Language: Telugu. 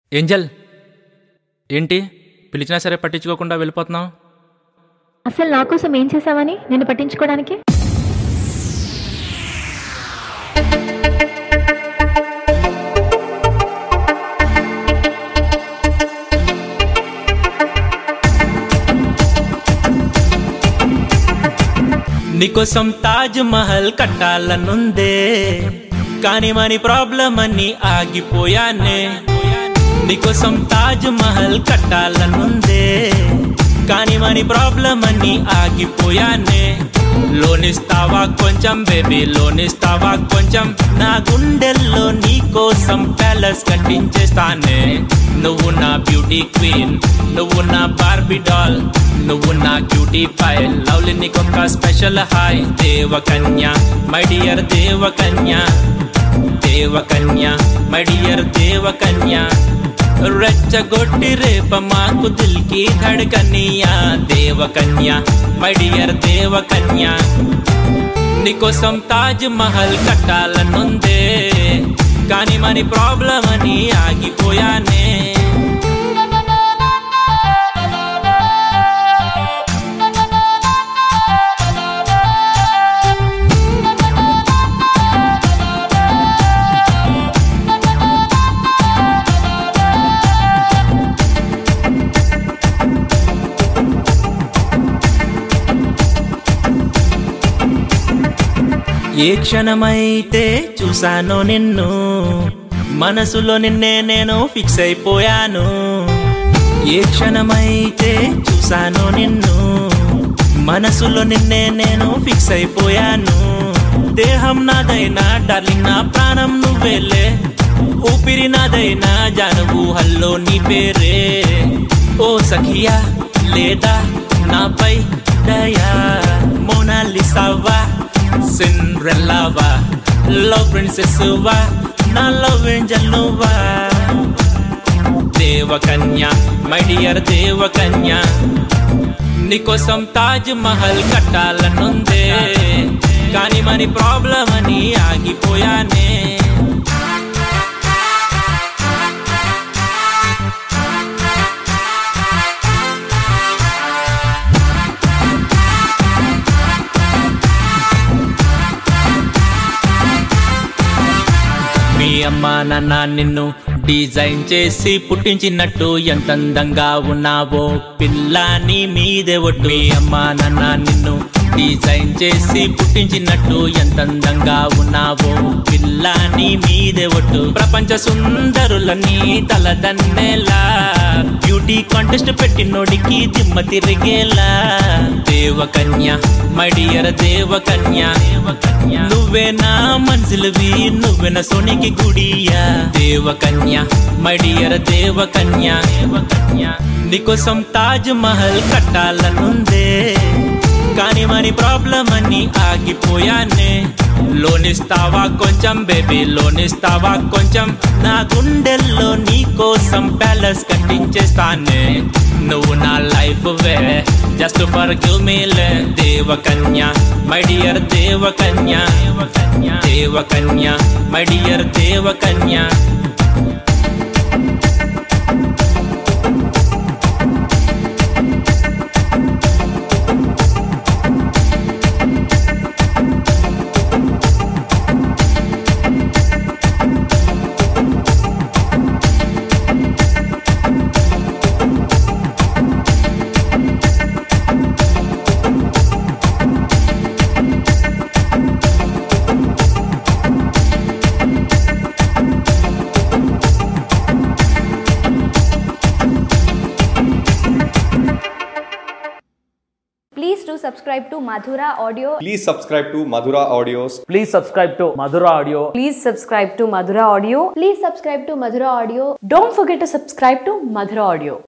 ఏంజల్ ఏంటి పిలిచినా సరే పట్టించుకోకుండా వెళ్ళిపోతున్నావు అసలు నా కోసం ఏం చేశావని నిన్ను పట్టించుకోవడానికి నీకోసం తాజ్ మహల్ కట్టాలనుందే కానీ మని ప్రాబ్లం అని ఆగిపోయానే నీకోసం తాజ్ మహల్ కట్టాలనుందే కానీ మని ప్రాబ్లం అని ఆగిపోయానే లోనిస్తావా కొంచెం బేబీ లోనిస్తావా కొంచెం నా గుండెల్లో నీ కోసం ప్యాలెస్ కట్టించేస్తానే నువ్వు నా బ్యూటీ క్వీన్ నువ్వు నా బార్బీ డాల్ నువ్వు నా క్యూటీ ఫైల్ లవ్లీ నీకొక స్పెషల్ హాయ్ దేవకన్య మై డియర్ దేవకన్య దేవకన్య మై డియర్ దేవకన్య రెచ్చగొట్టి రేప మాకు దిల్కి ధడకన్యా దేవకన్య మై డియర్ దేవకన్య నీకోసం తాజ్ మహల్ కట్టాలనుందే కానీ మరి ప్రాబ్లం అని ఆగిపోయానే ఏ క్షణమైతే చూశానో నిన్ను మనసులో నిన్నే నేను ఫిక్స్ అయిపోయాను ఏ క్షణమైతే చూశానో నిన్ను మనసులో నిన్నే నేను ఫిక్స్ అయిపోయాను దేహం నాదైనా డార్లింగ్ నా ప్రాణం నువ్వేలే ఊపిరి నాదైనా జానువు హల్లో నీ పేరే ఓ సఖియా లేదా నాపై దయా మోనాలిసావా సిండ్రెల్లావా లవ్ ప్రిన్సెస్ వా నా లవ్ ఏంజల్ నువ్వా దేవకన్య మై డియర్ దేవకన్య నీకోసం తాజ్ మహల్ కట్టాలనుందే కానీ మరి ప్రాబ్లం అని ఆగిపోయానే మీ అమ్మ నాన్న నిన్ను డిజైన్ చేసి పుట్టించినట్టు ఎంత అందంగా ఉన్నావో పిల్లాని మీదే ఒట్టు మీ అమ్మ నాన్న నిన్ను డిజైన్ చేసి పుట్టించినట్టు ఎంత అందంగా ఉన్నావో పిల్లాని మీదే ఒట్టు ప్రపంచ సుందరులని తలదన్నేలా బ్యూటీ కాంటెస్ట్ పెట్టినోడికి దిమ్మ తిరిగేలా దేవకన్య మై డియర్ దేవకన్య నువ్వే నా మనసులవి నువ్వే నా సోనికి గుడియా దేవకన్య మై డియర్ దేవకన్య నీకోసం తాజ్ మహల్ కట్టాలనుందే కానీ మరి ప్రాబ్లం అని ఆగిపోయానే లోనిస్తావా కొంచెం బేబీ లోనిస్తావా కొంచెం నా గుండెల్లో నీ కోసం ప్యాలెస్ కట్టించేస్తానే నువ్వు నా లైఫ్ వే జస్ట్ ఫర్ గివ్ మీ లే దేవకన్య మై డియర్ దేవకన్య దేవకన్య మై డియర్ దేవకన్య Please do subscribe to Madhura Audio. Please subscribe to Madhura Audios. Please subscribe to Madhura Audio. Please subscribe to Madhura Audio. Please subscribe to Madhura Audio. Don't forget to subscribe to Madhura Audio.